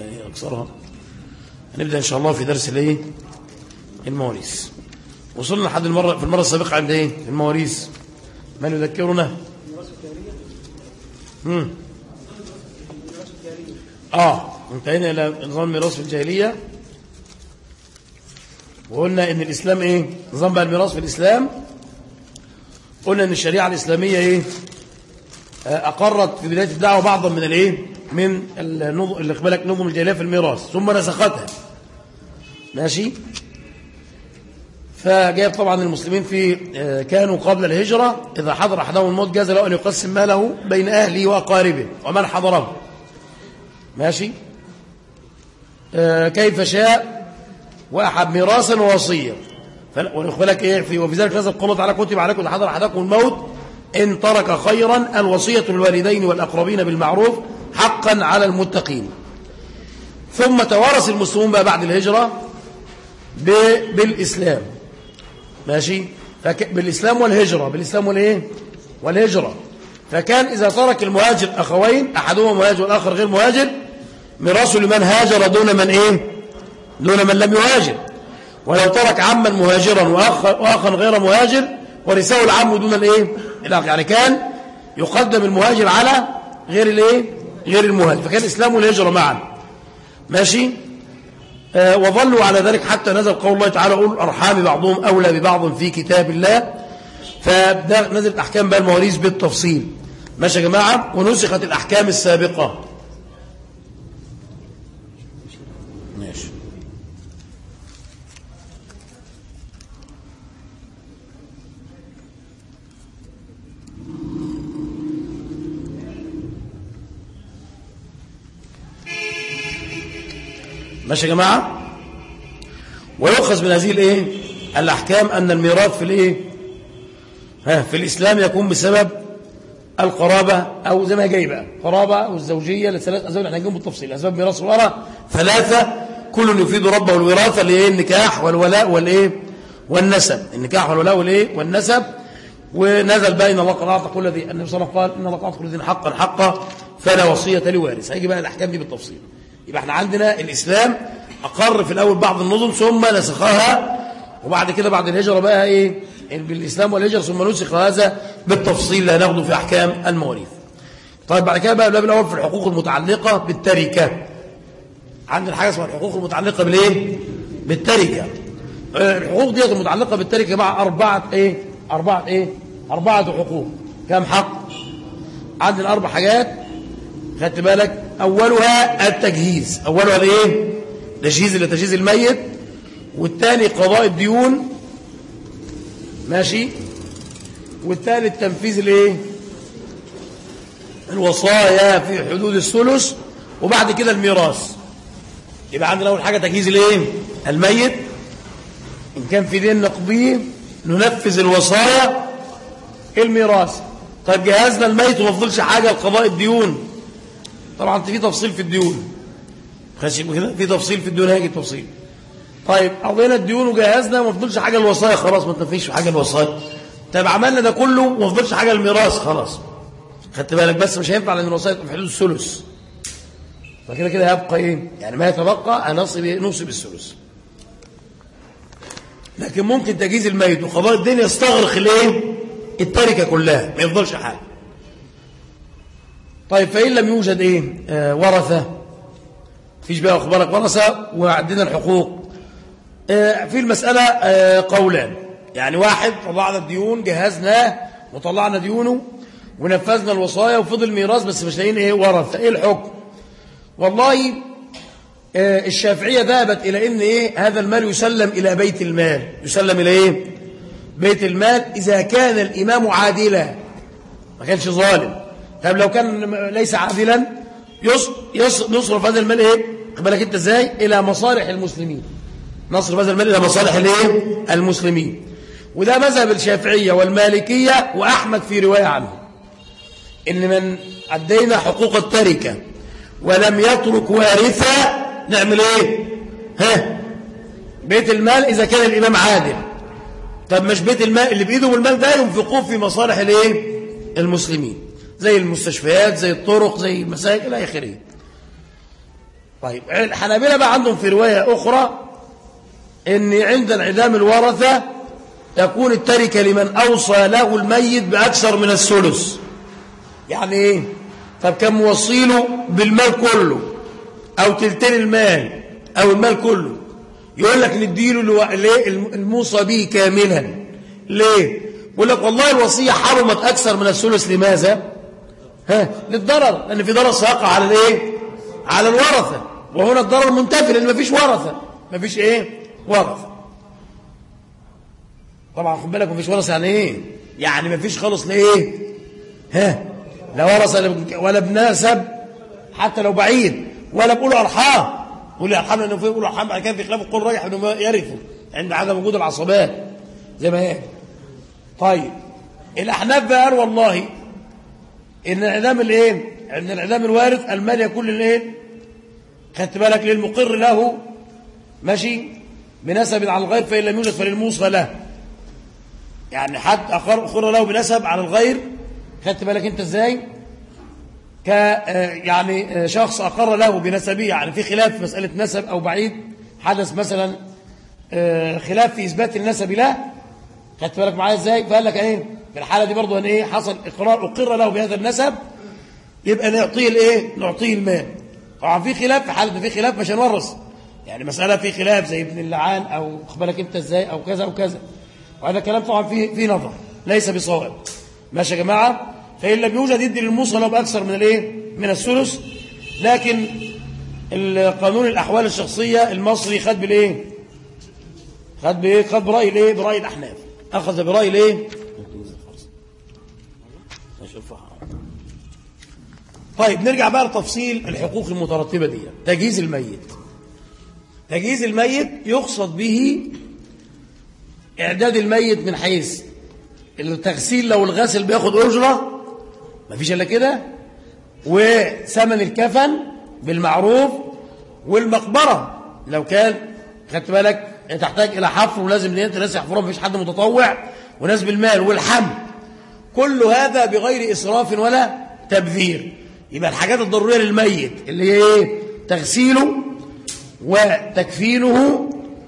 أكثرها هنبدأ إن شاء الله في درس الايه المواريث وصلنا لحد المرة في المرة السابقة عند ايه المواريث من يذكرنا امم اه انتهينا الى نظام الميراث في الجاهليه وقلنا ان الاسلام ايه نظام بقى الميراث في الاسلام قلنا ان الشريعه الاسلاميه ايه اقرت في بدايه الدعوه بعضا من الايه من النظم اللي بالك نظم الجاهليه في الميراث ثم نسختها ماشي فجاء طبعا المسلمين في كانوا قبل الهجرة إذا حضر أحدهم الموت جاز له أن يقسم ماله بين أهله وأقاربه ومن حضره ماشي كيف شاء وأحب ميراثا ووصيا ولك إيه في وفي ذلك نزل قوله تعالى كتب عليكم إذا حضر أحدكم الموت إن ترك خيرا الوصية للوالدين والأقربين بالمعروف حقا على المتقين ثم توارث المسلمون بقى بعد الهجرة بالإسلام ماشي فك... بالإسلام والهجرة بالإسلام والإيه والهجرة فكان إذا ترك المهاجر أخوين أحدهما مهاجر والآخر غير مهاجر ميراثه لمن هاجر دون من إيه دون من لم يهاجر ولو ترك عما مهاجرا وأخ... وأخا غير مهاجر ورثه العم دون الإيه الأخ يعني كان يقدم المهاجر على غير الإيه غير المهاجر فكان الإسلام والهجرة معا ماشي آه وظلوا على ذلك حتى نزل قول الله تعالى أولو الأرحام بعضهم أولى ببعض في كتاب الله فنزلت أحكام بقى المواريث بالتفصيل ماشي يا جماعة ونسخت الأحكام السابقة ماشي ماشي يا جماعة ويؤخذ من هذه الايه الاحكام ان الميراث في الايه ها في الاسلام يكون بسبب القرابة او زي ما جاي بقى قرابة او الزوجية لثلاث اسباب احنا هنجيبهم بالتفصيل اسباب ميراث الورثة ثلاثة كل يفيد ربه الوراثة اللي هي النكاح والولاء والايه والنسب النكاح والولاء والايه والنسب ونزل بقى ان الله قد اعطى كل ذي النبي صلى الله عليه وسلم قال ان الله قد اعطى كل ذي حقا حقا فلا وصية لوارث هيجي بقى الاحكام دي بالتفصيل يبقى احنا عندنا الإسلام أقر في الأول بعض النظم ثم نسخها وبعد كده بعد الهجرة بقى إيه بالإسلام والهجرة ثم نسخ هذا بالتفصيل اللي هناخده في أحكام المواريث طيب بعد كده بقى الباب الأول في الحقوق المتعلقة بالتركة عندنا حاجة اسمها الحقوق المتعلقة بالإيه بالتركة الحقوق دي المتعلقة بالتركة مع أربعة إيه أربعة إيه أربعة حقوق كم حق عندنا أربع حاجات خدت بالك أولها التجهيز أولها الايه تجهيز لتجهيز الميت والثاني قضاء الديون ماشي والثالث تنفيذ الايه الوصايا في حدود الثلث وبعد كده الميراث يبقى عندنا اول حاجه تجهيز الايه الميت ان كان في دين نقضيه ننفذ الوصايا الميراث طيب جهزنا الميت وما فضلش حاجه لقضاء الديون طبعا في تفصيل في الديون خشب كده في تفصيل في الديون هيجي تفصيل طيب قضينا الديون وجهزنا وما فضلش حاجه الوصايا خلاص ما تنفيش حاجه الوصايا طيب عملنا ده كله وما فضلش حاجه الميراث خلاص خدت بالك بس مش هينفع لان الوصايا في حدود الثلث فكده كده هيبقى ايه يعني ما يتبقى هنصب نوصب الثلث لكن ممكن تجهيز الميت وقضاء الدين يستغرق الايه التركه كلها ما يفضلش حاجه طيب فإن لم يوجد إيه آه ورثة فيش بقى أخبارك ورثة وعندنا الحقوق آه في المسألة آه قولان يعني واحد طلعنا الديون جهزناه وطلعنا ديونه ونفذنا الوصايا وفضل ميراث بس مش لاقيين ايه ورثة ايه الحكم والله آه الشافعية ذهبت إلى إن إيه هذا المال يسلم إلى بيت المال يسلم إلى إيه بيت المال إذا كان الإمام عادلا ما كانش ظالم طب لو كان ليس عادلا يصرف هذا المال ايه بالك انت ازاي الى مصالح المسلمين نصرف هذا المال الى مصالح الايه المسلمين وده مذهب الشافعيه والمالكيه واحمد في روايه عنه ان من ادينا حقوق التركه ولم يترك وارثا نعمل ايه ها بيت المال اذا كان الامام عادل طب مش بيت المال اللي بايدهم المال ده ينفقوه في مصالح الايه المسلمين زي المستشفيات زي الطرق زي المساجد الى اخره طيب الحنابلة بقى عندهم في رواية أخرى ان عند انعدام الورثة تكون التركة لمن أوصى له الميت بأكثر من الثلث يعني ايه طب كان موصيله بالمال كله او تلتين المال او المال كله يقول لك نديله ليه الموصى به كاملا ليه يقول لك والله الوصية حرمت أكثر من الثلث لماذا ها للضرر لأن في ضرر سيقع على الايه على الورثة وهنا الضرر منتفي لأن مفيش ورثة مفيش ايه ورثة طبعا خد بالك مفيش ورثة يعني ايه يعني مفيش خالص لايه ها لا ورث ولا بنسب حتى لو بعيد ولا بقولوا ارحام قولوا ارحام لانه في بيقولوا ارحام بعد كده في خلاف القول رايح انه يرثوا عند عدم وجود العصبات زي ما هي طيب الاحناف بقى قال والله ان انعدام الايه ان انعدام الوارث المال يكون للايه خدت بالك للمقر له ماشي بنسب على الغير فان لم يوجد فللموصى له يعني حد اخر له بنسب على الغير خدت بالك انت ازاي ك يعني شخص اقر له بنسبيه يعني في خلاف في مساله نسب او بعيد حدث مثلا خلاف في اثبات النسب له خدت بالك معايا ازاي فقال لك ايه في الحاله دي برضه ان ايه حصل اقرار اقر له بهذا النسب يبقى نعطيه الايه نعطيه المال طبعا في خلاف في حاله في خلاف مش هنورث يعني مساله في خلاف زي ابن اللعان او خد بالك انت ازاي او كذا او كذا وهذا الكلام طبعا فيه في نظر ليس بصواب ماشي يا جماعه فان لم يوجد يدي للموصى لو باكثر من الايه من الثلث لكن القانون الاحوال الشخصيه المصري خد بالايه خد بايه خد براي الايه براي الاحناف اخذ براي الايه طيب نرجع بقى لتفصيل الحقوق المترتبه دي تجهيز الميت تجهيز الميت يقصد به اعداد الميت من حيث التغسيل لو الغسل بياخد اجره مفيش الا كده وثمن الكفن بالمعروف والمقبره لو كان خدت بالك تحتاج الى حفر ولازم انت ناس يحفرها مفيش حد متطوع وناس بالمال والحمل كل هذا بغير اسراف ولا تبذير يبقى الحاجات الضروريه للميت اللي هي ايه تغسيله وتكفينه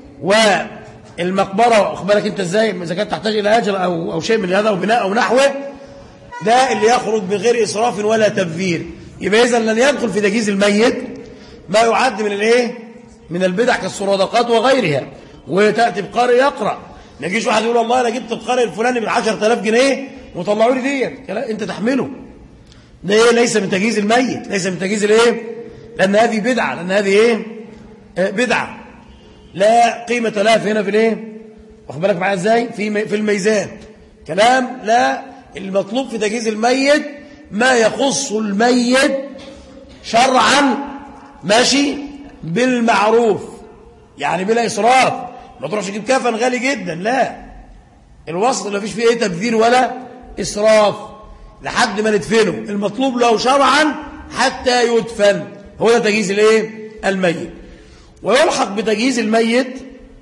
والمقبره واخد بالك انت ازاي اذا كانت تحتاج الى اجر او او شيء من هذا او بناء او نحوه ده اللي يخرج بغير اسراف ولا تبذير يبقى اذا لن يدخل في تجهيز الميت ما يعد من الايه من البدع كالسرادقات وغيرها وتاتي بقارئ يقرا ما يجيش واحد يقول والله انا جبت القارئ الفلاني ب 10000 جنيه وطلعوا لي ديت انت تحمله ده ايه ليس من تجهيز الميت ليس من تجهيز الايه لان هذه بدعه لان هذه ايه بدعه لا قيمه لها في هنا في الايه واخد بالك معايا ازاي في في الميزان كلام لا المطلوب في تجهيز الميت ما يخص الميت شرعا ماشي بالمعروف يعني بلا إسراف ما تروحش تجيب كفن غالي جدا لا الوسط ما فيش فيه ايه تبذير ولا إسراف لحد ما ندفنه المطلوب له شرعا حتى يدفن هو ده تجهيز الايه الميت ويلحق بتجهيز الميت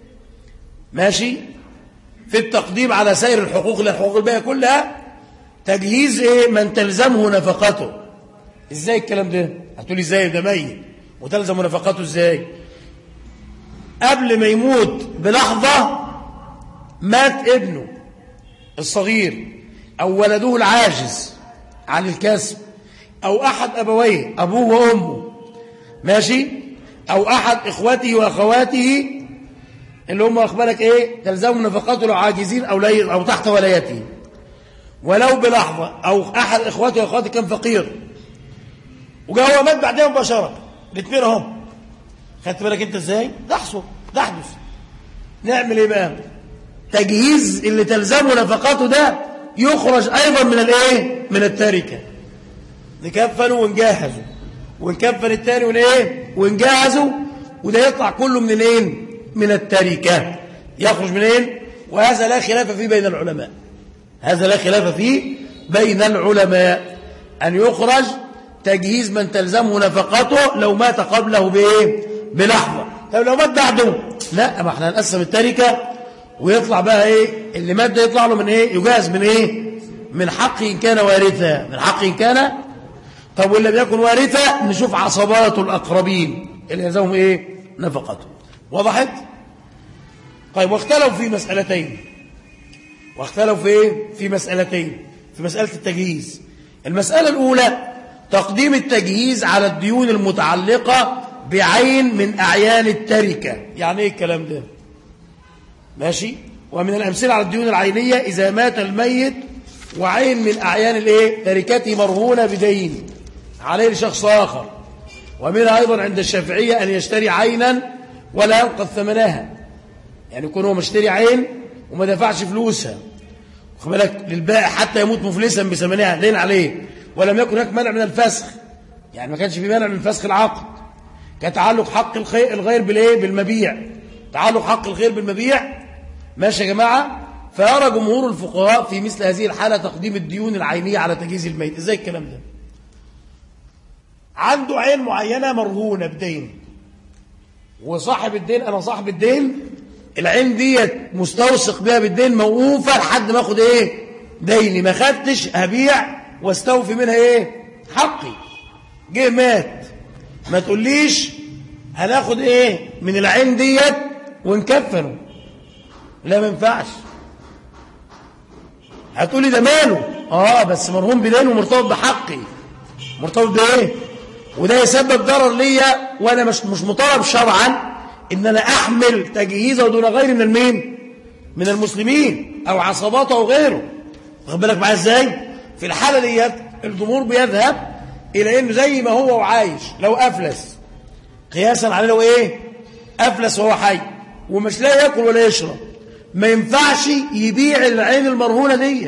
ماشي في التقديم على سائر الحقوق الحقوق الباقيه كلها تجهيز ايه من تلزمه نفقته ازاي الكلام ده هتقولي ازاي ده ميت وتلزم نفقته ازاي قبل ما يموت بلحظة مات ابنه الصغير أو ولده العاجز عن الكسب أو أحد أبويه أبوه وأمه ماشي أو أحد إخوته وأخواته اللي هم أخبارك إيه تلزم نفقاته لو عاجزين أو, لي أو تحت ولايته ولو بلحظة أو أحد إخواته وأخواته كان فقير وجاء هو مات بعدها مباشرة الاثنين هم خدت بالك انت ازاي تحصل تحدث نعمل ايه بقى تجهيز اللي تلزمه نفقاته ده يخرج ايضا من الايه من التركه نكفنه ونجهزه ونكفن التاني ونايه ونجهزه وده يطلع كله من الايه من التركه يخرج منين وهذا لا خلاف فيه بين العلماء هذا لا خلاف فيه بين العلماء ان يخرج تجهيز من تلزمه نفقته لو مات قبله بايه بلحظه طب لو مات بعده لا ما احنا هنقسم التركه ويطلع بقى ايه اللي مات ده يطلع له من ايه يجاز من ايه من حق ان كان وارثا من حق ان كان طب وإن لم يكن وارثا نشوف عصباته الاقربين اللي يلزمهم ايه نفقته وضحت طيب واختلفوا في مسألتين واختلفوا في ايه في مسألتين في مسألة التجهيز المسألة الأولى تقديم التجهيز على الديون المتعلقة بعين من أعيان التركة يعني ايه الكلام ده ماشي ومن الأمثلة على الديون العينية إذا مات الميت وعين من أعيان الايه تركته مرهونة بدين عليه لشخص آخر ومنها أيضا عند الشافعية أن يشتري عينا ولا ينقذ ثمنها يعني يكون هو مشتري عين وما دفعش فلوسها بالك للبائع حتى يموت مفلسا بثمنها لين عليه ولم يكن هناك منع من الفسخ يعني ما كانش في منع من فسخ العقد كتعلق حق الغير بالايه بالمبيع تعلق حق الغير بالمبيع ماشي يا جماعه فيرى جمهور الفقهاء في مثل هذه الحاله تقديم الديون العينيه على تجهيز الميت ازاي الكلام ده عنده عين معينه مرهونه بدين وصاحب الدين انا صاحب الدين العين ديت مستوثق بها بالدين موقوفه لحد ما اخد ايه ديني ما خدتش هبيع واستوفي منها ايه حقي جه مات ما تقوليش هناخد ايه من العين ديت ونكفنه لا ما ينفعش هتقولي ده ماله اه بس مرهون بدين ومرتبط بحقي مرتبط بايه وده يسبب ضرر ليا وانا مش مش مطالب شرعا ان انا احمل تجهيزه دون غير من المين من المسلمين او عصاباته او غيره واخد بالك معايا ازاي في الحاله ديت الجمهور بيذهب الى انه زي ما هو وعايش لو افلس قياسا على لو ايه افلس وهو حي ومش لا ياكل ولا يشرب ما ينفعش يبيع العين المرهونه دي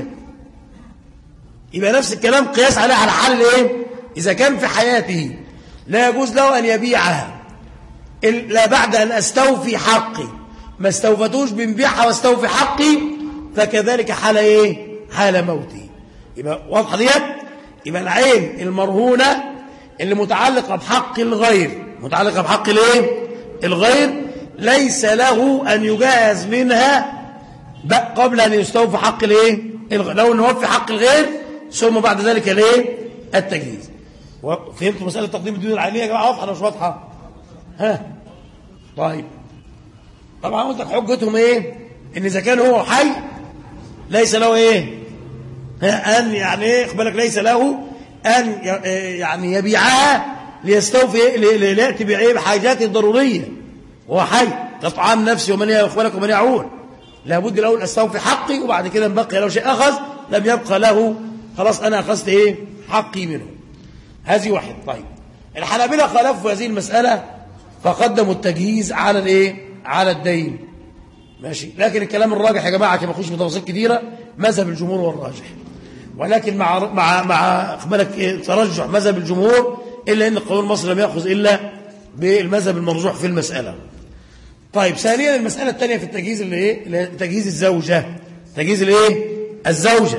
يبقى نفس الكلام قياس عليه على حل ايه اذا كان في حياته لا يجوز له ان يبيعها لا بعد ان استوفي حقي ما استوفتوش بنبيعها واستوفي حقي فكذلك حال ايه حال موتي يبقى واضحه ديت يبقى العين المرهونه اللي متعلقه بحق الغير متعلقه بحق الايه الغير ليس له ان يجهز منها قبل ان يستوفي حق الايه لو نوفي حق الغير ثم بعد ذلك الايه التجهيز فهمتوا مساله تقديم الديون العينيه يا جماعه واضحه ولا مش واضحه ها طيب طبعا قلت لك حجتهم ايه ان اذا كان هو حي ليس له ايه ان يعني ايه بالك ليس له ان يعني يبيعها ليستوفي لياتي بايه بحاجاته الضروريه وهو حي كطعام نفسي ومن يخبرك ومن يعول لابد الاول استوفي حقي وبعد كده بقي لو شيء اخذ لم يبقى له خلاص انا اخذت ايه حقي منه هذه واحد طيب الحنابلة خالفوا هذه المسألة فقدموا التجهيز على الايه على الدين ماشي لكن الكلام الراجح يا جماعه كما اخش بتفاصيل كثيره مذهب الجمهور هو الراجح ولكن مع مع مع اخبارك إيه ترجح مذهب الجمهور الا ان القانون المصري لم ياخذ الا بالمذهب المرجوح في المساله طيب ثانيا المساله الثانيه في التجهيز اللي ايه تجهيز الزوجه تجهيز الايه الزوجه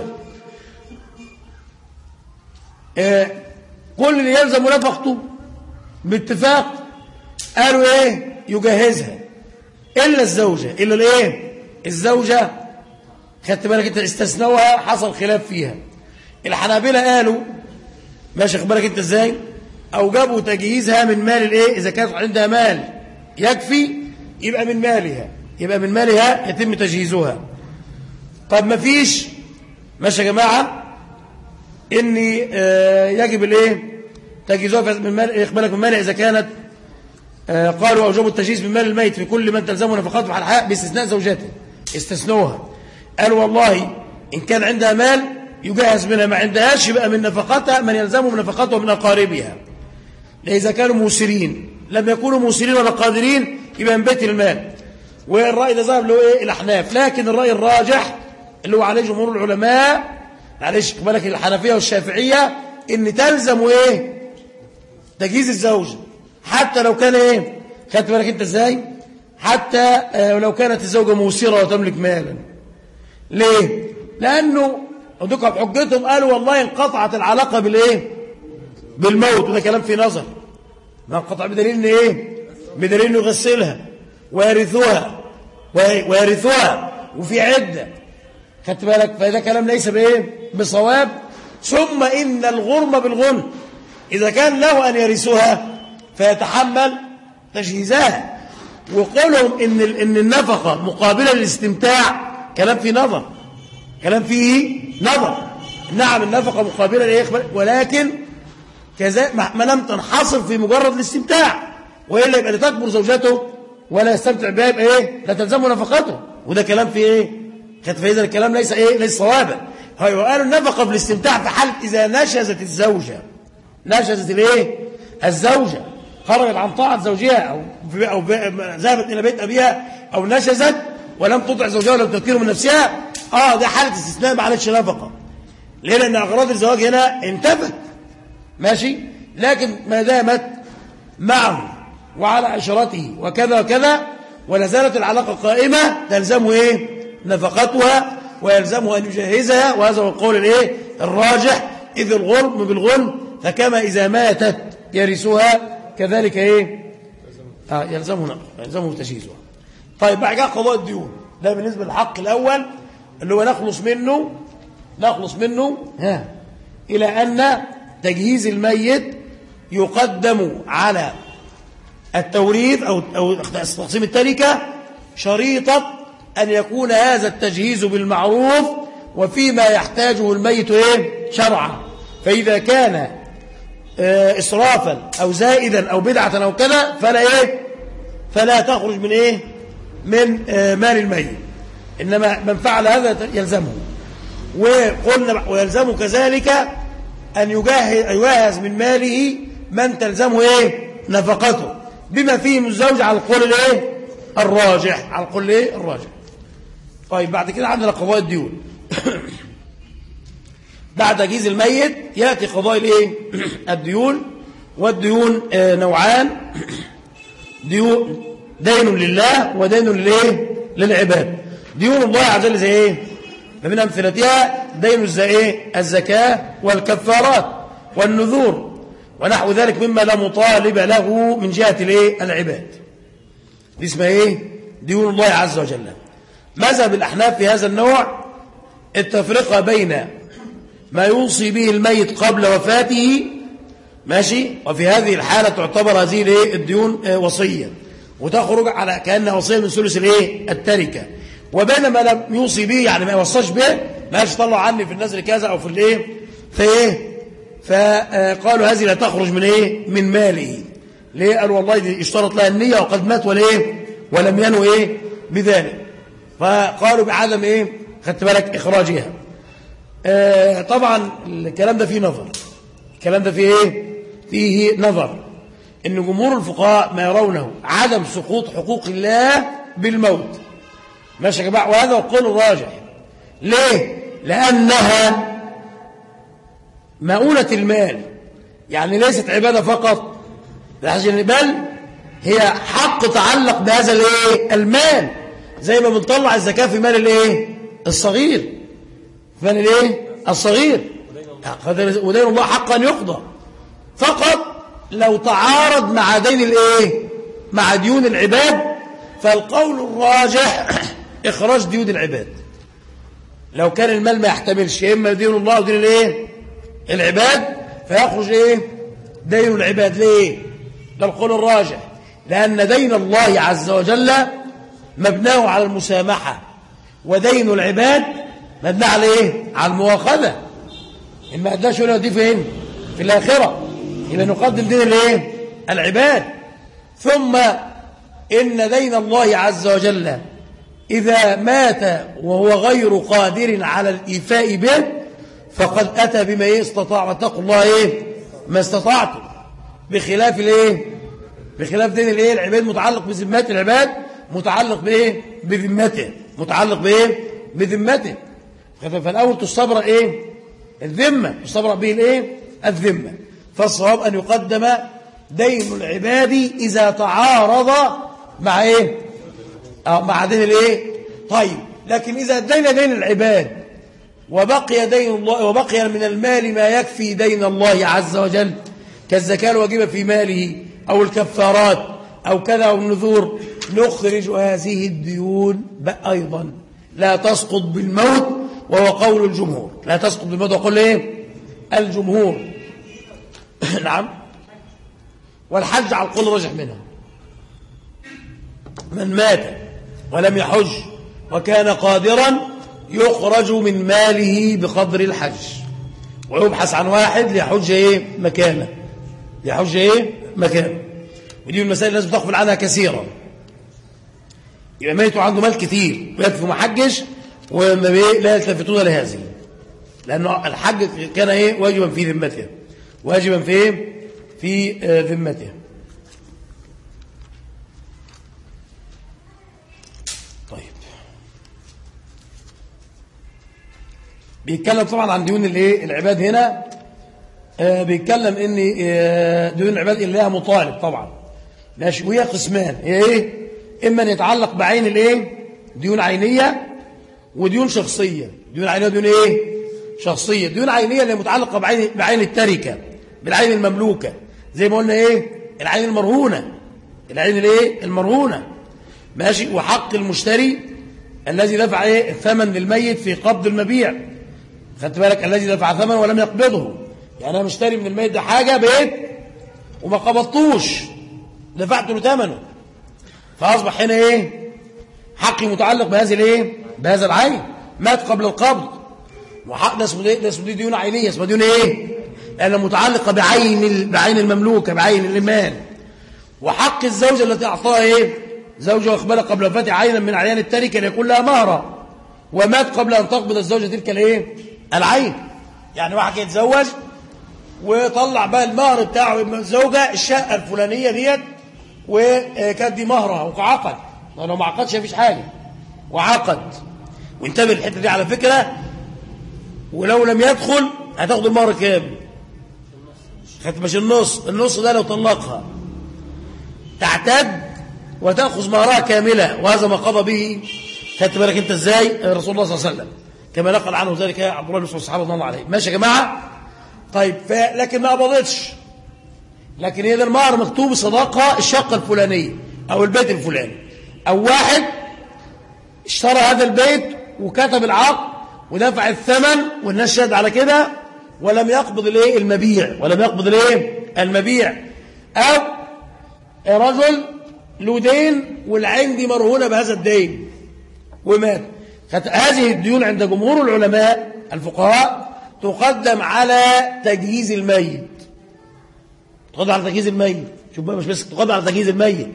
آه كل اللي يلزم نفقته باتفاق قالوا ايه يجهزها الا الزوجه الا الايه الزوجه خدت بالك انت استثنوها حصل خلاف فيها الحنابلة قالوا ماشي بالك انت ازاي او جابوا تجهيزها من مال الايه اذا كانت عندها مال يكفي يبقى من مالها يبقى من مالها يتم تجهيزها طب ما فيش ماشي يا جماعه اني آه يجب الايه تجهيزها من مال اقبالك من مالها اذا كانت آه قالوا اوجبوا التجهيز من مال الميت في كل من تلزمه نفقاته على الحياه باستثناء زوجاته استثنوها قالوا والله إن كان عندها مال يجهز منها ما عندهاش يبقى من نفقتها من يلزمه من نفقته من أقاربها إذا كانوا موسرين لم يكونوا موسرين ولا قادرين يبقى من بيت المال والرأي ده ذهب له إيه الأحناف لكن الرأي الراجح اللي هو عليه جمهور العلماء معلش بالك الحنفية والشافعية إن تلزم إيه تجهيز الزوج حتى لو كان إيه خدت بالك أنت إزاي حتى لو كانت الزوجة موسرة وتملك مالا ليه لأنه ودكم بحجتهم قالوا والله انقطعت العلاقة بالإيه بالموت وده كلام في نظر ما انقطع بدليل إن إيه بدليل إنه يغسلها ويرثوها ويرثوها وفي عدة خدت بالك فإذا كلام ليس بإيه بصواب ثم إن الغرم بالغنم إذا كان له أن يرثوها فيتحمل تجهيزها وقولهم إن, إن النفقة مقابلة للاستمتاع كلام فيه نظر كلام فيه نظر نعم النفقة مقابلة لإيه ولكن كذا ما لم تنحصر في مجرد الاستمتاع وإلا يبقى لتكبر زوجته ولا يستمتع بها يبقى إيه لا تلزمه نفقته وده كلام فيه إيه فإذا الكلام ليس إيه ليس صوابا هاي وقالوا النفقة في الاستمتاع في حالة إذا نشزت الزوجة نشزت الإيه الزوجة خرجت عن طاعة زوجها أو, أو ذهبت إلى بيت أبيها أو نشزت ولم تطع زوجها ولم تذكره من نفسها آه ده حالة استثناء ما عليكش نفقة ليه لأن أغراض الزواج هنا انتفت ماشي لكن ما دامت معه وعلى عشرته وكذا وكذا ولا زالت العلاقة قائمة تلزمه إيه نفقتها ويلزمه أن يجهزها وهذا هو القول الإيه الراجح إذ الغرم بالغرم فكما إذا ماتت يرثها كذلك إيه آه يلزمه يلزمه تجهيزها طيب بعد كده قضاء الديون ده بالنسبة للحق الأول اللي هو نخلص منه نخلص منه ها إلى أن تجهيز الميت يقدم على التوريث أو, أو تقسيم التركة شريطة أن يكون هذا التجهيز بالمعروف وفيما يحتاجه الميت إيه؟ شرعا فإذا كان آه، إسرافا أو زائدا أو بدعة أو كذا فلا إيه فلا تخرج من إيه من آه، مال الميت إنما من فعل هذا يلزمه وقلنا ويلزمه كذلك أن يجهز من ماله من تلزمه إيه نفقته بما فيه من الزوج على القول الإيه الراجح على القول الإيه الراجح طيب بعد كده عندنا قضاء الديون بعد تجهيز الميت يأتي قضاء الايه الديون والديون آه، نوعان ديون دين لله ودين للايه للعباد ديون الله عز وجل زي ايه فمن امثلتها دين ايه الزكاه والكفارات والنذور ونحو ذلك مما لا مطالب له من جهه الايه العباد دي اسمها ايه ديون الله عز وجل مذهب الأحناف في هذا النوع التفرقة بين ما يوصي به الميت قبل وفاته ماشي وفي هذه الحالة تعتبر هذه الايه الديون آه، وصية وتخرج على كأنها وصية من ثلث الايه التركة وبين ما لم يوصي به يعني ما يوصاش به ما طلعوا عني في النزل كذا أو في الايه فايه فقالوا هذه لا تخرج من ايه من ماله ليه قالوا والله دي اشترط لها النية وقد مات ولا ايه ولم ينو ايه بذلك فقالوا بعدم ايه خدت بالك اخراجها آه طبعا الكلام ده فيه نظر الكلام ده فيه ايه فيه نظر ان جمهور الفقهاء ما يرونه عدم سقوط حقوق الله بالموت ماشي يا جماعه وهذا هو القول الراجح ليه لانها مؤونة المال يعني ليست عبادة فقط بل هي حق تعلق بهذا الايه المال زي ما بنطلع الزكاة في مال الايه الصغير في مال الايه الصغير ودين الله حقا يقضى فقط لو تعارض مع دين الايه مع ديون العباد فالقول الراجح اخراج ديون العباد لو كان المال ما يحتملش يا اما دين الله ودين الايه العباد فيخرج ايه دين العباد ليه ده القول الراجح لان دين الله عز وجل مبناه على المسامحة ودين العباد مبناه على ايه على المواخذة إن ما أداش ولا دي فين في الآخرة يبقى نقدم دين الايه العباد ثم إن دين الله عز وجل إذا مات وهو غير قادر على الإيفاء به فقد أتى بما يستطاع واتقوا الله إيه ما استطعتم بخلاف الإيه بخلاف دين الإيه العباد متعلق بذمات العباد متعلق بايه بذمته متعلق بايه بذمته فالاول تستبرأ ايه الذمه تستبرأ به الايه الذمه فالصواب ان يقدم دين العباد اذا تعارض مع ايه اه مع دين الايه طيب لكن اذا ادينا دين العباد وبقي دين الله وبقي من المال ما يكفي دين الله عز وجل كالزكاه الواجبه في ماله او الكفارات او كذا او النذور نخرج هذه الديون أيضا لا تسقط بالموت وهو قول الجمهور لا تسقط بالموت وقول ايه الجمهور نعم والحج على القول رجح منها من مات ولم يحج وكان قادرا يخرج من ماله بقدر الحج ويبحث عن واحد ليحج ايه مكانه ليحج ايه مكانه ودي من المسائل الناس بتغفل عنها كثيرا يبقى ميت عنده مال كتير ويكفي محجج وما لا يلتفتون لهذه لأنه الحج كان ايه واجبا في ذمته واجبا في ايه في آه، ذمته طيب بيتكلم طبعا عن ديون الايه العباد هنا آه بيتكلم ان آه ديون العباد اللي لها مطالب طبعا ماشي وهي قسمان هي ايه اما ان يتعلق بعين الايه ديون عينيه وديون شخصيه ديون عينيه وديون ايه شخصيه ديون عينيه اللي متعلقه بعين بعين التركه بالعين المملوكه زي ما قلنا ايه العين المرهونه العين الايه المرهونه ماشي وحق المشتري الذي دفع ايه الثمن للميت في قبض المبيع خدت بالك الذي دفع ثمن ولم يقبضه يعني انا مشتري من الميت ده حاجه بيت وما قبضتوش دفعت له ثمنه فاصبح هنا ايه حقي متعلق بهذه الايه بهذا العين مات قبل القبض وحق ده اسمه ده اسمه ديون عينيه اسمه ديون ايه لأنها متعلقة بعين بعين المملوكة بعين المال وحق الزوجة التي أعطاها إيه زوجة واخبرها قبل وفاة عينا من عيان التركة ليكون لها مهرة ومات قبل أن تقبض الزوجة تلك الإيه العين يعني واحد يتزوج وطلع بقى المهر بتاعه من الزوجة الشقة الفلانية ديت وكانت دي مهرها وعقد لو ما عقدش مفيش حاجة وعقد وانتبه الحتة دي على فكرة ولو لم يدخل هتاخد المهر كامل مش النص النص ده لو طلقها تعتد وتأخذ مهرها كاملة وهذا ما قضى به خدت بالك انت ازاي رسول الله صلى الله عليه وسلم كما نقل عنه ذلك عبد الله بن مسعود الصحابه رضي الله عليه ماشي يا جماعه طيب لكن ما قبضتش لكن هي المهر مكتوب صداقه الشقه الفلانيه او البيت الفلاني او واحد اشترى هذا البيت وكتب العقد ودفع الثمن والناس شهد على كده ولم يقبض الايه المبيع ولم يقبض الايه المبيع او رجل له دين والعين دي مرهونه بهذا الدين ومات هذه الديون عند جمهور العلماء الفقهاء تقدم على تجهيز الميت تقدم على تجهيز الميت شوف بقى مش بس تقدم على تجهيز الميت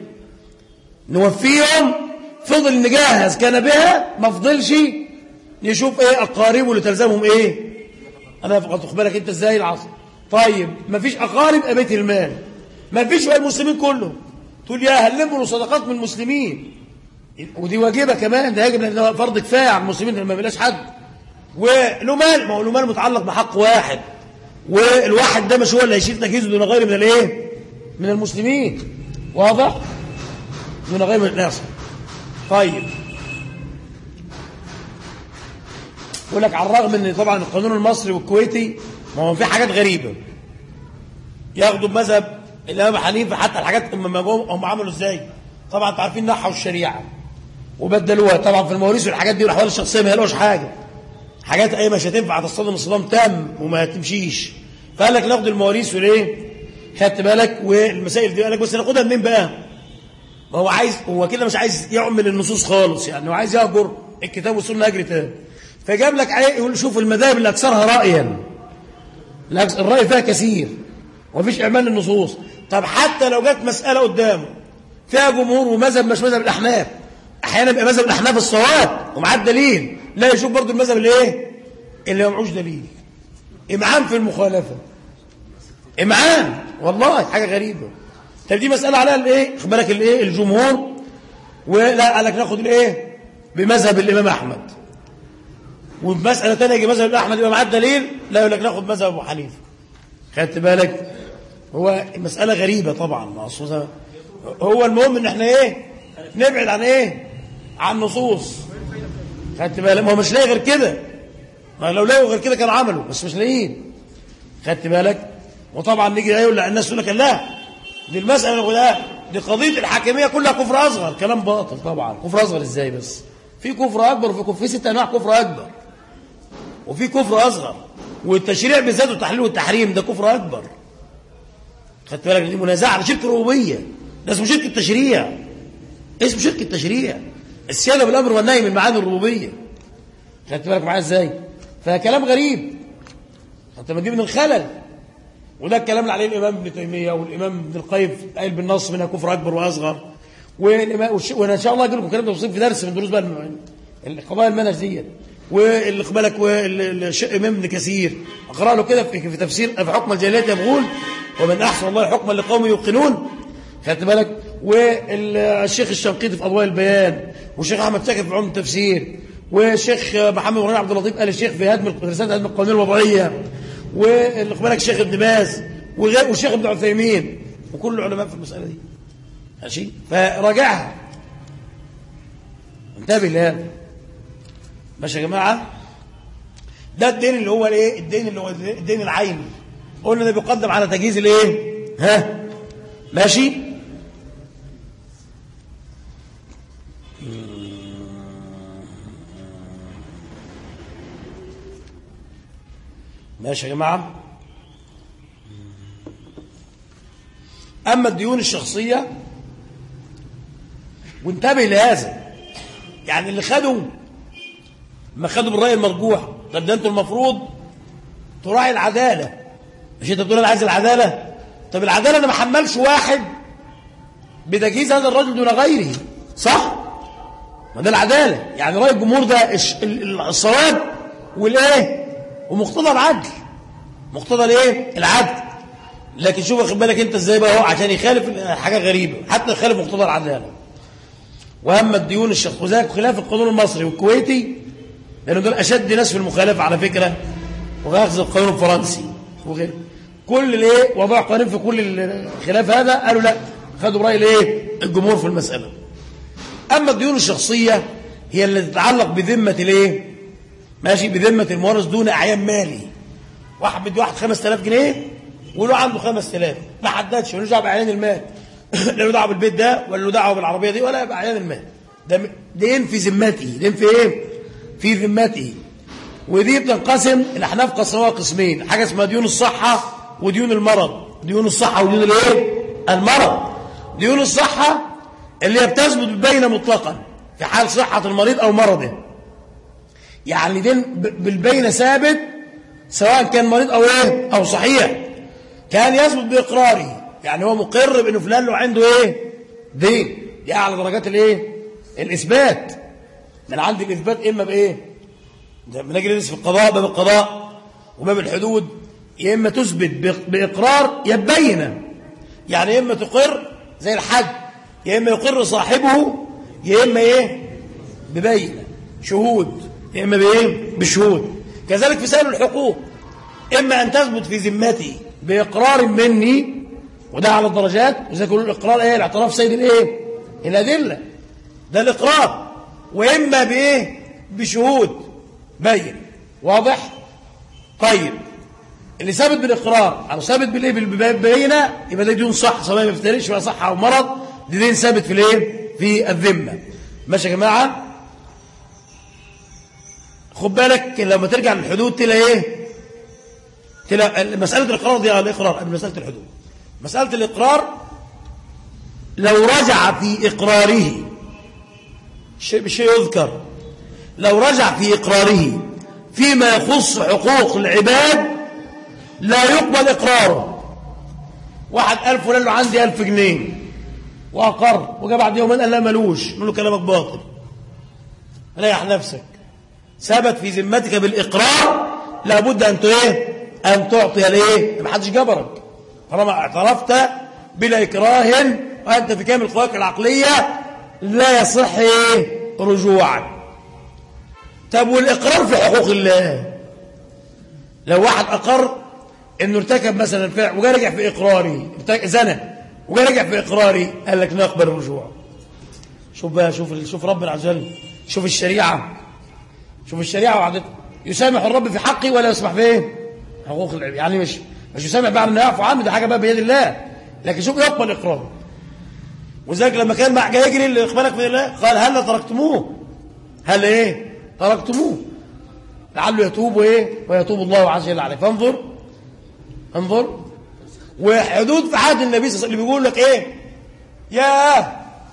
نوفيهم فضل نجهز كان بها ما فضلش نشوف ايه اقاربه اللي تلزمهم ايه انا فقط بالك انت ازاي العصر طيب ما فيش اقارب ابيت المال ما فيش بقى المسلمين كلهم تقول يا هلموا صدقات من المسلمين ودي واجبه كمان ده يجب لان فرض كفايه على المسلمين ما بلاش حد وله مال ما هو له مال متعلق بحق واحد والواحد ده مش هو اللي هيشيل تجهيزه دون غير من الايه من المسلمين واضح دون غير من الناس طيب يقول لك على الرغم ان طبعا القانون المصري والكويتي ما هو في حاجات غريبه ياخدوا بمذهب الامام حنيفه حتى الحاجات هم هم عملوا ازاي طبعا انتوا عارفين نحوا الشريعه وبدلوها طبعا في المواريث والحاجات دي والاحوال الشخصيه ما لهاش حاجه حاجات ايه مش هتنفع تصطدم الصدام تام وما تمشيش فقال لك ناخد المواريث وليه خدت بالك والمسائل دي قال لك بس ناخدها منين بقى ما هو عايز هو كده مش عايز يعمل النصوص خالص يعني هو عايز يهجر الكتاب والسنه هجر تاني فجاب لك يقول شوف المذاهب اللي أكثرها رأيا الرأي فيها كثير ومفيش إعمال للنصوص طب حتى لو جت مسألة قدامه فيها جمهور ومذهب مش مذهب الأحناف أحيانا بيبقى مذهب الأحناف الصواب ومعاه الدليل لا يشوف برضه المذهب الايه اللي ما معهوش دليل إمعان في المخالفة إمعان والله حاجة غريبة طب دي مسألة عليها الايه بالك الايه الجمهور ولا قال لك ناخد الايه بمذهب الإمام أحمد وبمسألة ثانيه يجي مذهب أحمد يبقى معاه الدليل لا يقول لك ناخد مذهب أبو حنيفة خدت بالك هو مسألة غريبة طبعا هو المهم ان احنا ايه نبعد عن ايه عن نصوص خدت بالك ما هو مش لاقي غير كده ما لو لاقوا غير كده كانوا عملوا بس مش لاقيين خدت بالك وطبعا نيجي يقول الناس تقول لك لا دي المسألة لا دي قضية الحاكمية كلها كفر أصغر كلام باطل طبعا كفر أصغر ازاي بس في كفر أكبر وفي كفر في ست أنواع كفر أكبر وفي كفر أصغر والتشريع بالذات والتحليل والتحريم ده كفر أكبر خدت بالك دي منازعة شرك ربوبية ده اسمه شرك التشريع اسمه شرك التشريع السيادة بالأمر والنهي من معاني الربوبية خدت بالك معايا ازاي فكلام غريب انت ما دي من الخلل وده الكلام اللي عليه الإمام ابن تيمية والإمام ابن القيم قايل بالنص منها كفر أكبر وأصغر وإن شاء الله أجي لكم كلام تفصيل في درس من دروس بقى القضايا المنهج ديت واللي بالك والإمام ابن كثير أقرأ له كده في تفسير في حكم الجاهلية يبغون ومن أحسن الله حكما لقوم يوقنون خدت بالك والشيخ الشنقيطي في أضواء البيان والشيخ أحمد شاكر في علم التفسير والشيخ محمد ابراهيم عبد اللطيف قال الشيخ في هدم رسالة هدم القوانين الوضعية واللي بالك الشيخ ابن باز والشيخ ابن عثيمين وكل العلماء في المسألة دي ماشي فراجعها انتبه لهذا ماشي يا جماعة ده الدين اللي هو الايه الدين اللي هو الدين العيني قلنا ده بيقدم على تجهيز الايه ها ماشي ماشي يا جماعة أما الديون الشخصية وانتبه لهذا يعني اللي خدوا ما خدوا بالرأي المرجوح طب ده انتوا المفروض تراعي العدالة مش انت بتقول انا عايز العدالة طب العدالة انا ما حملش واحد بتجهيز هذا الرجل دون غيره صح ما ده العدالة يعني رأي الجمهور ده الصواب والايه ومقتضى العدل مقتضى الايه العدل لكن شوف واخد بالك انت ازاي بقى هو عشان يخالف حاجه غريبه حتى يخالف مقتضى العداله واما الديون الشخص وذلك خلاف القانون المصري والكويتي لانه دول اشد ناس في المخالفه على فكره واخذ القانون الفرنسي وغيره كل الايه وضع قانون في كل الخلاف هذا قالوا لا خدوا راي الايه الجمهور في المساله اما الديون الشخصيه هي التي تتعلق بذمه الايه ماشي بذمه المورث دون اعيان مالي واحد بده واحد 5000 جنيه وله عنده 5000 ما حددش ملوش دعوه باعيان المال لا له دعوه بالبيت ده ولا له دعوه بالعربيه دي ولا باعيان المال ده دين في ذمته دين في ايه في ذمته ودي بتنقسم الاحناف قسموها قسمين حاجه اسمها ديون الصحه وديون المرض ديون الصحه وديون الايه المرض ديون الصحه اللي هي بتثبت بالبينه مطلقا في حال صحه المريض او مرضه يعني دين بالبينه ثابت سواء كان مريض او ايه او صحيح كان يثبت باقراره يعني هو مقر بانه فلان له عنده ايه دين دي اعلى درجات الايه الاثبات من عندي الاثبات اما بايه بنجي ندرس في القضاء باب القضاء وباب الحدود يا اما تثبت باقرار يا ببينه يعني يا اما تقر زي الحد يا اما يقر صاحبه يا اما ايه ببينه شهود يا اما بايه بشهود كذلك في سائر الحقوق اما ان تثبت في ذمتي باقرار مني وده على الدرجات وزي كل الاقرار ايه الاعتراف سيد الايه الادله ده الاقرار واما بايه بشهود بين واضح طيب اللي ثابت بالاقرار او ثابت بالايه بالبينه يبقى ده دين صح سواء ما بيفترقش بقى صح او مرض دي دين ثابت في الايه في الذمه ماشي يا جماعه خد بالك لما ترجع للحدود تلاقي ايه تلاقي مساله الاقرار دي على الاقرار قبل مساله الحدود مساله الاقرار لو رجع في اقراره شيء بشيء يذكر لو رجع في اقراره فيما يخص حقوق العباد لا يقبل اقراره واحد قال فلان له عندي ألف جنيه واقر وجا بعد يومين قال لا ملوش نقول له كلامك باطل ريح نفسك ثبت في ذمتك بالإقرار لابد أن ايه أن تعطي الايه ما حدش جبرك طالما اعترفت بلا إكراه وأنت في كامل قواك العقلية لا يصح ايه رجوعا طب والإقرار في حقوق الله لو واحد أقر انه ارتكب مثلا فعل وجا رجع في اقراري زنى وجا رجع في اقراري قال لك نقبل الرجوع شوف بقى شوف شوف ربنا عز وجل شوف الشريعه شوف الشريعه وعدتها يسامح الرب في حقي ولا يسمح في ايه حقوق العباد يعني مش مش يسامح بعد انه يعفو عنه دي حاجه بقى بيد الله لكن شوف يقبل اقراره وذلك لما كان مع جاي يجري اللي اقبلك في الله قال هل تركتموه هل ايه تركتموه لعله يتوب وايه ويتوب الله عز وجل عليه فانظر انظر وحدود في عهد النبي صلى الله عليه وسلم بيقول لك ايه يا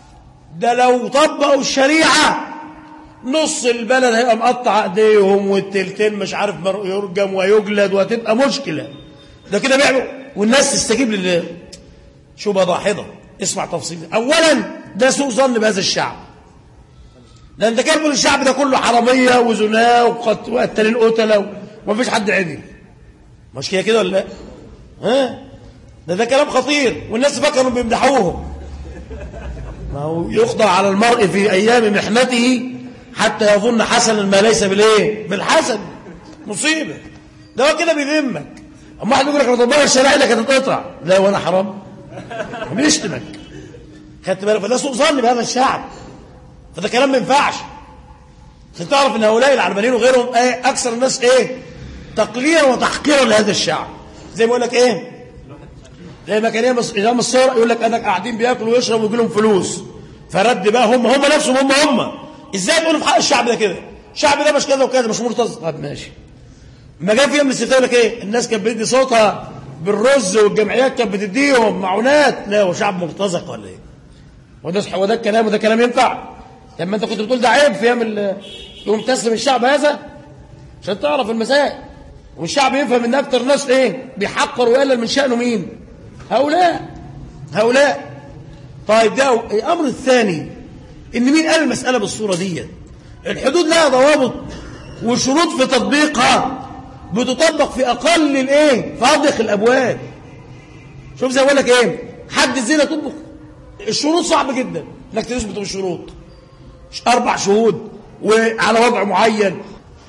ده لو طبقوا الشريعة نص البلد هيبقى مقطع ايديهم والتلتين مش عارف يرجم ويجلد وهتبقى مشكلة ده كده بيعمل والناس تستجيب لله شبهة ضاحضة اسمع تفصيل اولا ده سوء ظن بهذا الشعب لان ده كان الشعب ده كله حراميه وزناه وقتالين قتله ومفيش حد عدل مش كده كده ولا لا ها ده ده كلام خطير والناس فكروا بيمدحوهم ما هو يخضع على المرء في ايام محنته حتى يظن حسنا ما ليس بالايه بالحسن مصيبه ده هو كده بيذمك اما واحد يقول لك لو طبقنا الشريعه لك هتتقطع لا وانا حرام بيشتمك خدت بالك فده سوء ظن بهذا الشعب فده كلام ما ينفعش عشان تعرف ان هؤلاء العلمانيين وغيرهم ايه اكثر الناس ايه تقليلا وتحقيرا لهذا الشعب زي ما يقول لك ايه زي ما كان نظام الصور يقول لك انك قاعدين بياكلوا ويشربوا ويجي لهم فلوس فرد بقى هم هم نفسهم هم هم ازاي تقولوا في حق الشعب ده كده الشعب ده مش كذا وكذا مش مرتز طب ماشي ما جاء في يوم الاستفتاء لك ايه الناس كانت بتدي صوتها بالرز والجمعيات كانت بتديهم معونات لا هو شعب مرتزق ولا ايه وده هو ده الكلام وده كلام ينفع لما انت كنت بتقول ده عيب في يوم يوم تسلم الشعب هذا عشان تعرف المسائل والشعب يفهم ان اكتر ناس ايه بيحقر ويقلل من شأنه مين هؤلاء هؤلاء طيب ده الامر الثاني ان مين قال المسألة بالصورة دي الحدود لها ضوابط وشروط في تطبيقها بتطبق في اقل الايه في اضيق الابواب شوف زي اقول لك ايه حد الزنا تطبق الشروط صعب جدا انك تثبت بالشروط اربع شهود وعلى وضع معين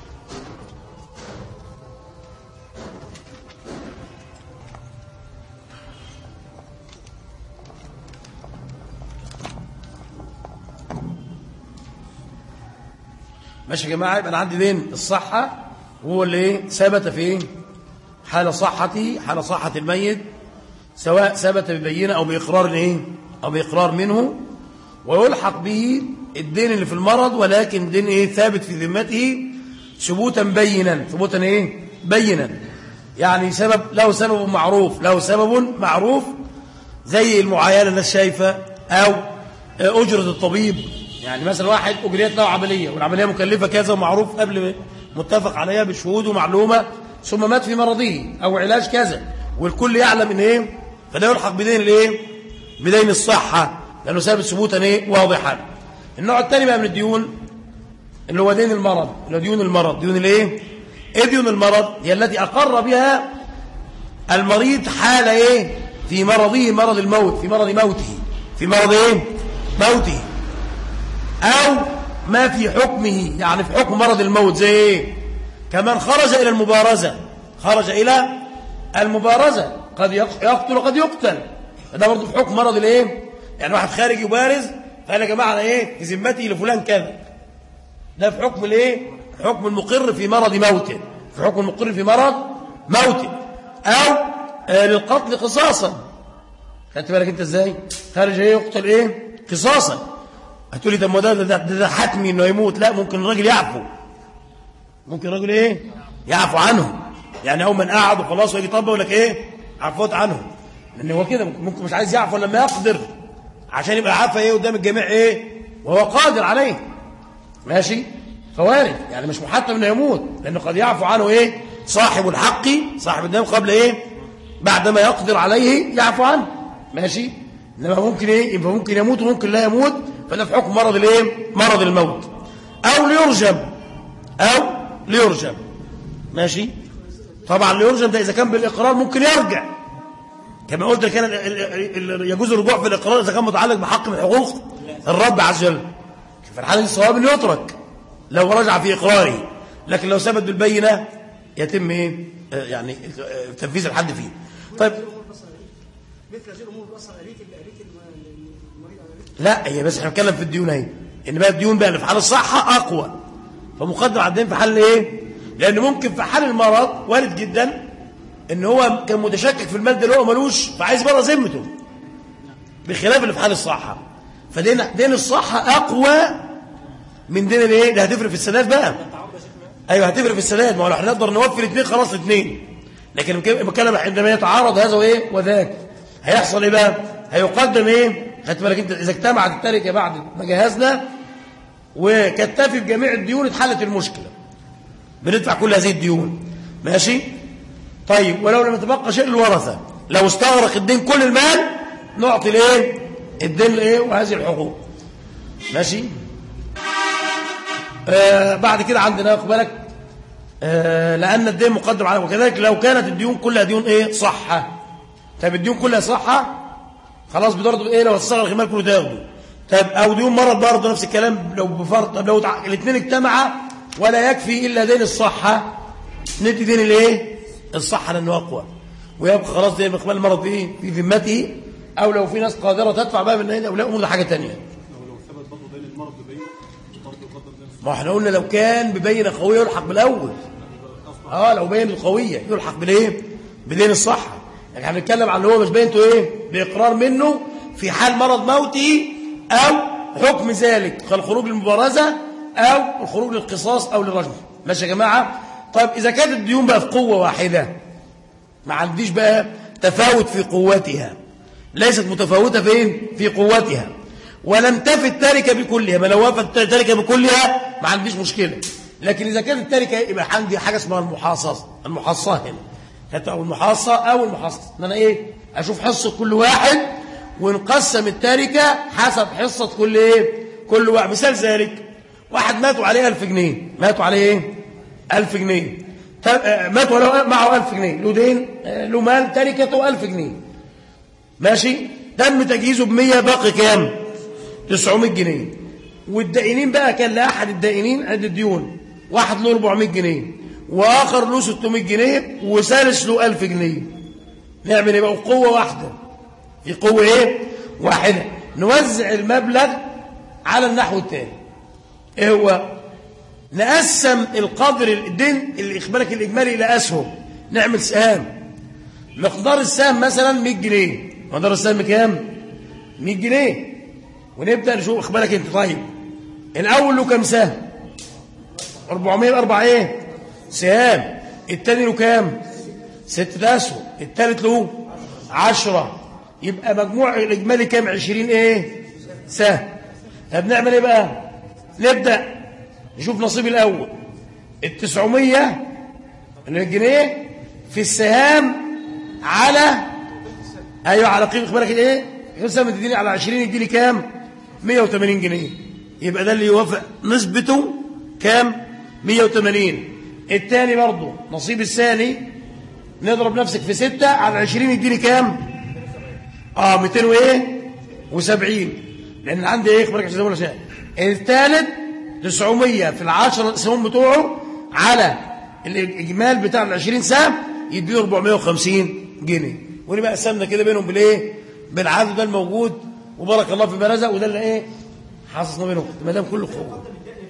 ماشي يا جماعه يبقى انا عندي دين الصحه وهو اللي ايه ثبت في ايه حال صحته حال صحه الميت سواء ثبت ببينه او باقرار ايه او باقرار منه ويلحق به الدين اللي في المرض ولكن دين ايه ثابت في ذمته ثبوتا بينا ثبوتا ايه بينا يعني سبب له سبب معروف له سبب معروف زي المعاينه الناس شايفه او اجره الطبيب يعني مثلا واحد اجريت له عمليه والعمليه مكلفه كذا ومعروف قبل متفق عليها بشهود ومعلومه ثم مات في مرضه او علاج كذا والكل يعلم ان ايه فده يلحق بدين الايه بدين الصحه لانه ثابت ثبوتا ايه واضحا النوع الثاني بقى من الديون اللي هو دين المرض اللي هو ديون المرض ديون الايه ايه ديون المرض هي التي اقر بها المريض حال ايه في مرضه مرض الموت في مرض موته في مرض ايه موته او ما في حكمه يعني في حكم مرض الموت زي ايه كمان خرج الى المبارزه خرج الى المبارزه قد يقتل وقد يقتل ده برضه في حكم مرض الايه يعني واحد خارج يبارز قال يا جماعه ايه في ذمتي لفلان كذا ده في حكم الايه حكم المقر في مرض موته في حكم المقر في مرض موته او آه للقتل قصاصا خدت بالك انت ازاي خارج ايه يقتل ايه قصاصا هتقولي طب ما ده ده, ده, ده حتمي انه يموت لا ممكن الراجل يعفو ممكن الراجل ايه يعفو عنه يعني هو من قعد وخلاص ويجي طب يقول لك ايه عفوت عنه لان هو كده ممكن مش عايز يعفو لما يقدر عشان يبقى عفا ايه قدام الجميع ايه وهو قادر عليه ماشي فوارد يعني مش محتم انه يموت لانه قد يعفو عنه ايه صاحب الحق صاحب الدم قبل ايه بعدما يقدر عليه يعفو عنه ماشي انما ممكن ايه يبقى ممكن يموت وممكن لا يموت فده في حكم مرض الايه مرض الموت او ليرجم او ليرجم ماشي طبعا ليرجم ده اذا كان بالاقرار ممكن يرجع كما قلت كان يجوز الرجوع في الاقرار اذا كان متعلق بحق من حقوق الرب عز وجل في الحاله دي الصواب انه يترك لو رجع في اقراره لكن لو ثبت بالبينه يتم ايه يعني تنفيذ الحد فيه طيب مثل هذه الامور اصلا اريت لا هي بس احنا بنتكلم في الديون اهي ان بقى الديون بقى اللي في حال الصحه اقوى فمقدم على الدين في حال ايه لان ممكن في حال المرض وارد جدا ان هو كان متشكك في المال ده اللي هو ملوش فعايز بره ذمته بخلاف اللي في حال الصحه فدين دين الصحه اقوى من دين الايه ده هتفرق في السداد بقى ايوه هتفرق في السداد ما هو احنا نقدر نوفي الاثنين خلاص الاثنين لكن بتكلم عندما يتعارض هذا وايه وذاك هيحصل ايه بقى هيقدم ايه خدت بالك انت اذا اجتمعت التركه بعد ما جهزنا وكتفي بجميع الديون اتحلت المشكله بندفع كل هذه الديون ماشي طيب ولو لم يتبقى شيء للورثه لو استغرق الدين كل المال نعطي الايه الدين الايه وهذه الحقوق ماشي آه بعد كده عندنا بالك آه لان الدين مقدم على وكذلك لو كانت الديون كلها ديون ايه صحه طب الديون كلها صحه خلاص برضه ايه لو استغرق المال كله تاخده طب او ديون مرض برضه نفس الكلام لو بفرض طب لو الاثنين اجتمعا ولا يكفي الا دين الصحه ندي دين الايه الصحه لانه اقوى ويبقى خلاص دين اقبال المرض ايه في ذمته او لو في ناس قادره تدفع بقى من او لا امور حاجه ثانيه ما احنا قلنا لو كان ببينه قويه يلحق بالاول اه لو بين القويه يلحق بالايه بدين الصحه يعني احنا بنتكلم عن اللي هو مش بينته ايه باقرار منه في حال مرض موته او حكم ذلك كالخروج للمبارزه او الخروج للقصاص او للرجم ماشي يا جماعه طيب اذا كانت الديون بقى في قوه واحده ما عنديش بقى تفاوت في قوتها ليست متفاوته فين في قوتها ولم تفي التركه بكلها ما لو وفت التركه بكلها ما عنديش مشكله لكن اذا كانت التركه يبقى عندي حاجه اسمها المحاصصه المحاصه هنا او المحاصه او المحاصصه ان انا ايه اشوف حصه كل واحد ونقسم التركه حسب حصه كل ايه كل واحد مثال ذلك واحد ماتوا عليه 1000 جنيه ماتوا عليه ايه 1000 جنيه مات ولو معه 1000 جنيه له دين له مال تركته 1000 جنيه ماشي تم تجهيزه ب 100 باقي كام 900 جنيه والدائنين بقى كان لاحد الدائنين عند الديون واحد له 400 جنيه واخر له 600 جنيه وثالث له 1000 جنيه نعمل ايه بقى قوه واحده في قوه ايه واحده نوزع المبلغ على النحو التالي ايه هو نقسم القدر الدين اللي اخبارك الاجمالي الى اسهم نعمل سهام مقدار السهم مثلا 100 جنيه مقدار السهم كام 100 جنيه ونبدا نشوف اخبارك انت طيب الاول له كام سهم 404 ايه سهام الثاني له كام ستة اسهم الثالث له 10 يبقى مجموع الاجمالي كام 20 ايه سهم طب نعمل ايه بقى نبدا نشوف نصيب الأول التسعمية الجنيه في السهام على أيوة على قيمة إخبارك إيه حسام تديني على 20 يديني كام 180 جنيه يبقى ده اللي يوافق نسبته كام 180 الثاني برضه نصيب الثاني نضرب نفسك في 6 على 20 يديني كام اه 200 وايه و70 لان عندي ايه اخبارك عشان شيء الثالث 900 في العشر سهم بتوعه على الإجمال بتاع ال 20 سهم يديه 450 جنيه ونبقى قسمنا كده بينهم بالايه بالعدد ده الموجود وبارك الله في برزة وده اللي ايه حصصنا بينهم ما دام كله قوه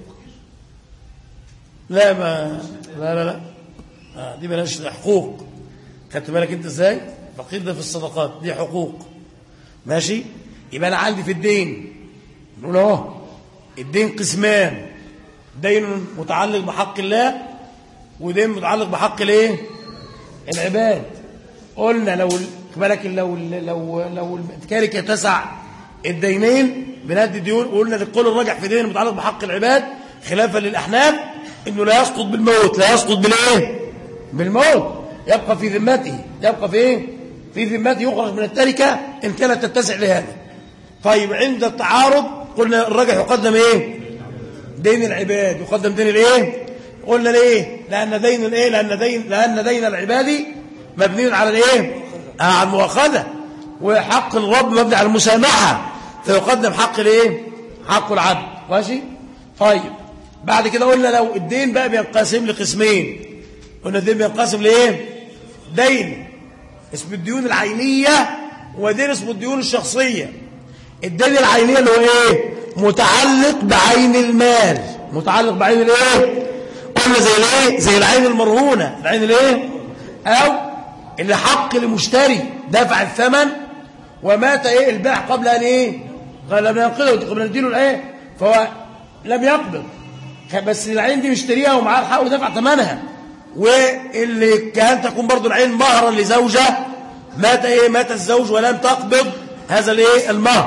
لا ما لا لا لا آه دي بلاش حقوق خدت بالك انت ازاي فقير ده في الصدقات دي حقوق ماشي يبقى انا عندي في الدين نقول اهو الدين قسمان دين متعلق بحق الله ودين متعلق بحق الايه العباد قلنا لو بالك لو لو لو الكاركه تسع الدينين بنادي الديون وقلنا القول الراجح في دين متعلق بحق العباد خلافا للاحناف انه لا يسقط بالموت لا يسقط بالايه بالموت يبقى في ذمته يبقى في ايه في ذمته يخرج من التركه ان كانت تتسع لهذا طيب عند التعارض قلنا الراجح يقدم ايه دين العباد يقدم دين الايه قلنا ليه لان دين الايه لان دين لان دين العباد مبني على الايه آه على المؤاخذه وحق الرب مبني على المسامحه فيقدم حق الايه حق العبد ماشي طيب بعد كده قلنا لو الدين بقى بينقسم لقسمين قلنا الدين بينقسم لايه دين اسم الديون العينيه ودين اسمه الديون الشخصيه الدين العينية اللي هو ايه متعلق بعين المال متعلق بعين الايه قلنا زي الايه زي العين المرهونة العين الايه او اللي حق لمشتري دفع الثمن ومات ايه البيع قبل ان ايه قال لم ينقذه قبل ان يديله الايه فهو لم يقبض بس العين دي مشتريها ومعاه الحق ودفع ثمنها واللي كان تكون برضو العين مهرا لزوجة مات ايه مات الزوج ولم تقبض هذا الايه المهر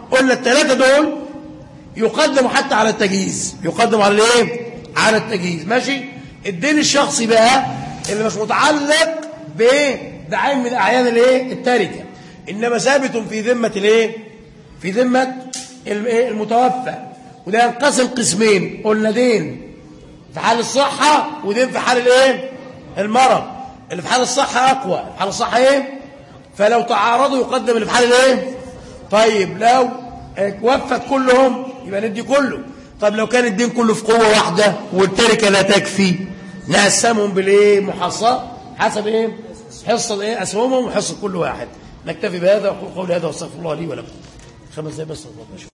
قلنا الثلاثة دول يقدموا حتى على التجهيز يقدم على الايه على التجهيز ماشي الدين الشخصي بقى اللي مش متعلق بايه بعين من اعيان الايه التركه انما ثابت في ذمه الايه في ذمه المتوفى وده ينقسم قسمين قلنا دين في حال الصحه ودين في حال الايه المرض اللي في حال الصحه اقوى في حال الصحه ايه فلو تعارضوا يقدم اللي في حال الايه طيب لو وفت كلهم يبقى ندي كله طب لو كان الدين كله في قوة واحدة والتركة لا تكفي نقسمهم بالايه محصة حسب ايه حصة ايه اسهمهم وحصة كل واحد نكتفي بهذا وقول قولي هذا واستغفر الله لي ولكم خمس دقايق بس